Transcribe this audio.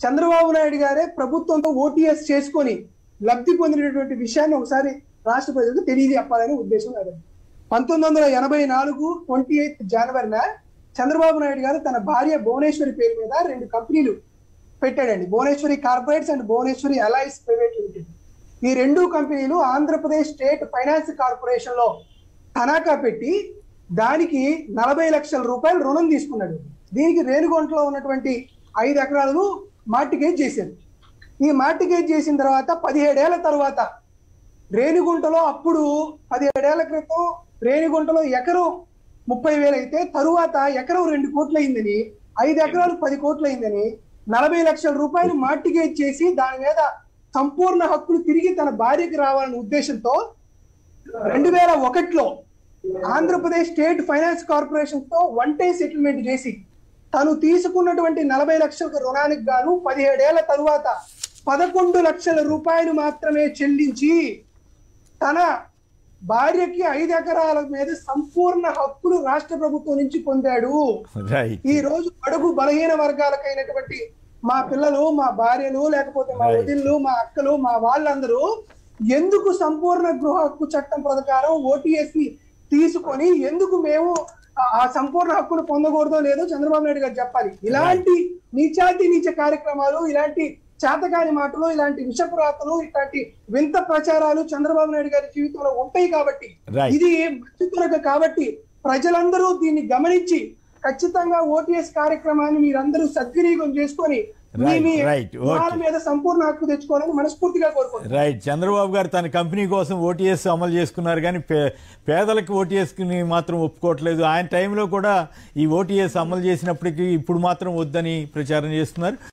చంద్రబాబు నాయుడు గారే ప్రభుత్వంతో ఓటీఎస్ చేసుకొని లబ్ధి పొందినటువంటి విషయాన్ని ఒకసారి రాష్ట్ర ప్రజలకు తెలియజెప్పాలనే ఉద్దేశం నాది పంతొమ్మిది వందల ఎనభై నాలుగు ట్వంటీ ఎయిత్ జనవరిన చంద్రబాబు నాయుడు గారు తన భార్య భువనేశ్వరి పేరు మీద రెండు కంపెనీలు పెట్టాడండి Bhuvaneswari corporates and Bhuvaneswari alloys private limited ఈ రెండు కంపెనీలు ఆంధ్రప్రదేశ్ స్టేట్ ఫైనాన్స్ కార్పొరేషన్ లో తనఖా పెట్టి దానికి నలభై లక్షల రూపాయలు రుణం తీసుకున్నాడు దీనికి రేణుగుంటలో ఉన్నటువంటి ఐదు ఎకరాలను మార్టిగేజ్ చేశారు ఈ మార్టిగేజ్ చేసిన తర్వాత పదిహేడేళ్ల తర్వాత రేణిగుంటలో అప్పుడు పదిహేడేళ్ల క్రితం రేణిగుంటలో ఎకరం ముప్పై వేలు అయితే తరువాత ఎకరం రెండు కోట్లు అయిందని ఐదు ఎకరాలు పది కోట్లు అయిందని నలభై లక్షల రూపాయలు మార్టిగేజ్ చేసి దాని మీద సంపూర్ణ హక్కులు తిరిగి తన భార్యకి రావాలనే ఉద్దేశంతో రెండు వేల ఒకటిలో ఆంధ్రప్రదేశ్ స్టేట్ ఫైనాన్స్ కార్పొరేషన్ తో వన్ టైం సెటిల్మెంట్ చేసి తను తీసుకున్నటువంటి నలభై లక్షల రుణానికి గాను పదిహేడేళ్ల తరువాత పదకొండు లక్షల రూపాయలు మాత్రమే చెల్లించి తన భార్యకి ఐదు ఎకరాల మీద సంపూర్ణ హక్కులు రాష్ట్ర ప్రభుత్వం నుంచి పొందాడు రైట్ ఈ రోజు అడుగు బలహీన వర్గాలకైనటువంటి మా పిల్లలు మా భార్యలు లేకపోతే మా Right. వదిళ్ళు మా అక్కలు మా వాళ్ళందరూ ఎందుకు సంపూర్ణ గృహ హక్కు చట్టం ప్రకారం ఓటీఎస్ ని తీసుకొని ఎందుకు మేము ఆ- ఆ సంపూర్ణ హక్కును పొందకూడదో లేదో చంద్రబాబు నాయుడు గారు చెప్పాలి ఇలాంటి నీచాతి నీచ కార్యక్రమాలు ఇలాంటి చేతకాని మాటలు ఇలాంటి విషపురాతలు ఇలాంటి వింత ప్రచారాలు చంద్రబాబు నాయుడు గారి జీవితంలో ఉంటాయి కాబట్టి Right. ఇది మధ్యతరగ కాబట్టి ప్రజలందరూ దీన్ని గమనించి ఖచ్చితంగా ఓటీఎస్ కార్యక్రమాన్ని మీరందరూ సద్వినియోగం చేసుకొని మీ Right, మీ right, okay. గృహాల మీద సంపూర్ణ హక్కు తెచ్చుకోవాలని మనస్ఫూర్తిగా కోరుకుంటున్నాను రైట్ చంద్రబాబు గారు తన కంపెనీ కోసం ఓటీఎస్ అమలు చేసుకున్నారు కానీ పే పేదలకు ఓటీఎస్ని మాత్రం ఒప్పుకోవట్లేదు ఆయన టైంలో కూడా ఈ ఓటీఎస్ అమలు చేసినప్పటికీ ఇప్పుడు మాత్రం వద్దని ప్రచారం చేస్తున్నారు